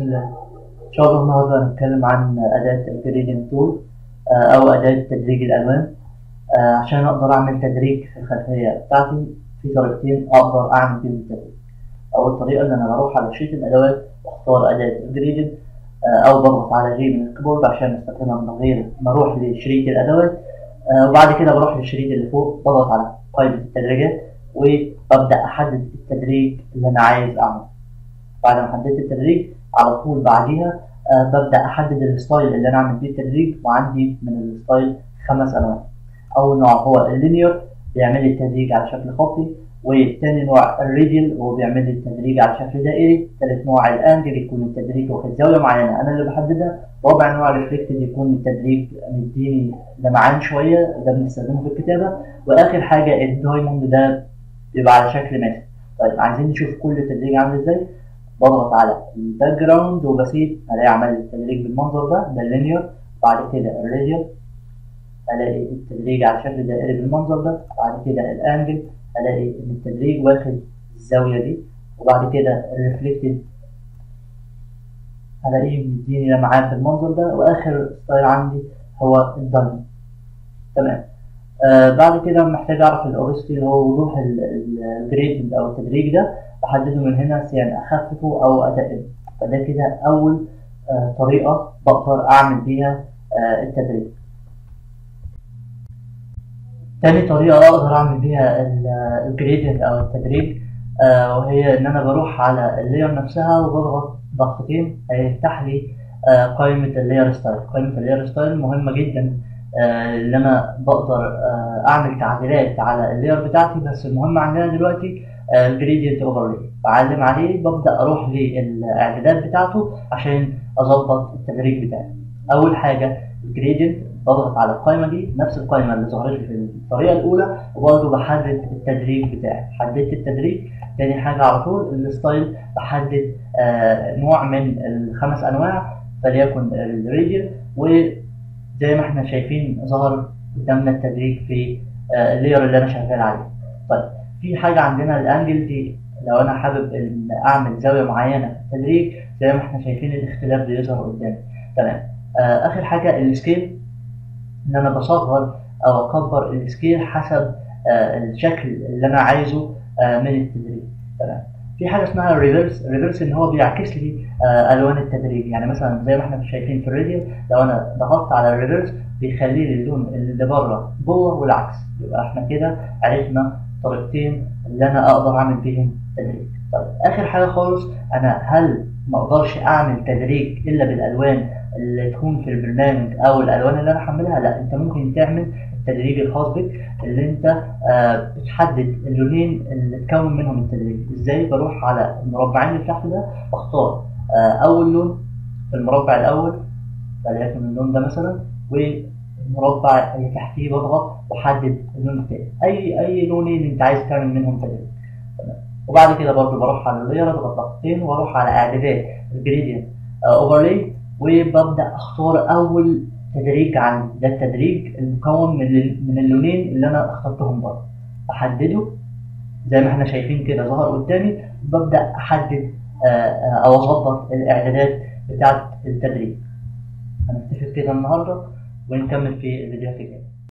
بسم الله إن شاء الله النهاردة هنتكلم عن أداة الجريدينت تول أو أداة تدريج الألوان آه، عشان أقدر أعمل تدريج في الخلفية بتاعتي في طريقتين أقدر أعمل بيهم التدريج أول طريقة إن أنا بروح على شيت الأدوات وأختار أداة الجريدينت أو بضغط على جي من الكيبورد عشان أستخدمها من غير ما أروح لشريط الأدوات آه، وبعد كده بروح للشريط اللي فوق بضغط على قائمة التدريجات وببدأ أحدد التدريج اللي أنا عايز أعمله بعد ما حددت التدريج على طول بعديها آه ببدأ أحدد الستايل اللي أنا أعمل بيه التدريج وعندي من الستايل خمس أنواع أول نوع هو اللينير بيعمل لي التدريج على شكل خطي والتاني نوع الريديال وهو بيعمل لي التدريج على شكل دائري تالت نوع الانجل يكون التدريج واخد زاوية معينة أنا اللي بحددها رابع نوع ريفلكتد يكون التدريج مديني لمعان شوية ده بنستخدمه في الكتابة وآخر حاجة الدايموند ده بيبقى على شكل ماسك طيب عايزين نشوف كل تدريج عامل ازاي بضغط على الباك جراوند وبسيب الاقي عمل التدريج بالمنظر ده ده اللينير بعد كده الراديال الاقي التدريج على شكل دائري بالمنظر ده بعد كده الانجل الاقي ان التدريج واخد الزاويه دي وبعد كده الريفلكتد الاقيه مديني لمعان بالمنظر ده واخر ستايل عندي هو الدايموند تمام آه بعد كده محتاج اعرف الاوبستي اللي هو وضوح الجريدنت او التدريج ده بحدده من هنا يعني اخففه او اتقله فده كده اول آه طريقه بقدر اعمل بيها آه التدريج تاني طريقه اقدر اعمل بيها الجريدنت او التدريج آه وهي ان انا بروح على اللاير نفسها وبضغط ضغطتين هيفتح لي آه قائمه اللاير ستايل قائمه اللاير ستايل مهمه جدا آه اللي انا بقدر آه اعمل تعديلات على اللاير بتاعتي بس المهم عندنا دلوقتي الجريدينت اوفرلي بعلم عليه ببدا اروح للاعدادات بتاعته عشان اظبط التدريج بتاعي اول حاجه الجريدينت بضغط على القائمه دي نفس القائمه اللي ظهرت لي في الطريقه الاولى وبرضه بحدد التدريج بتاعي حددت التدريج تاني حاجه على طول الستايل بحدد آه نوع من الخمس انواع فليكن الراديال وزي ما احنا شايفين ظهر قدامنا التدريج في آه اللاير اللي انا شغال عليه طيب في حاجة عندنا الانجل دي لو انا حابب ان اعمل زاوية معينة في التدريج زي ما احنا شايفين الاختلاف بيظهر قدامي تمام آه اخر حاجة السكيل ان انا بصغر او اكبر السكيل حسب آه الشكل اللي انا عايزه آه من التدريج تمام في حاجة اسمها الريفرس الريفرس ان هو بيعكس لي آه الوان التدريج يعني مثلا زي ما احنا شايفين في الراديال لو انا ضغطت على الريفرس بيخلي لي اللون اللي بره جوه والعكس يبقى احنا كده عرفنا طريقتين اللي انا اقدر اعمل بيهم تدريج طيب اخر حاجه خالص انا هل ما اقدرش اعمل تدريج الا بالالوان اللي تكون في البرنامج او الالوان اللي انا حملها لا انت ممكن تعمل التدريج الخاص بك اللي انت آه بتحدد اللونين اللي تكون منهم التدريج ازاي بروح على المربعين اللي تحت ده بختار آه اول لون في المربع الاول وليكن اللون ده مثلا و المربع اللي تحتيه بضغط واحدد اللون التاني اي اي لونين انت عايز تعمل منهم تدريج تمام وبعد كده برضو بروح على اللاير اضغط ضغطتين واروح على اعدادات الجريدينت اوفرلاي وببدا اختار اول تدريج عندي ده التدريج المكون من من اللونين اللي انا اخترتهم بره احدده زي ما احنا شايفين كده ظهر قدامي ببدا احدد او اظبط الاعدادات بتاعه التدريج هنكتفي كده النهارده ونكمل في الفيديوهات الجايه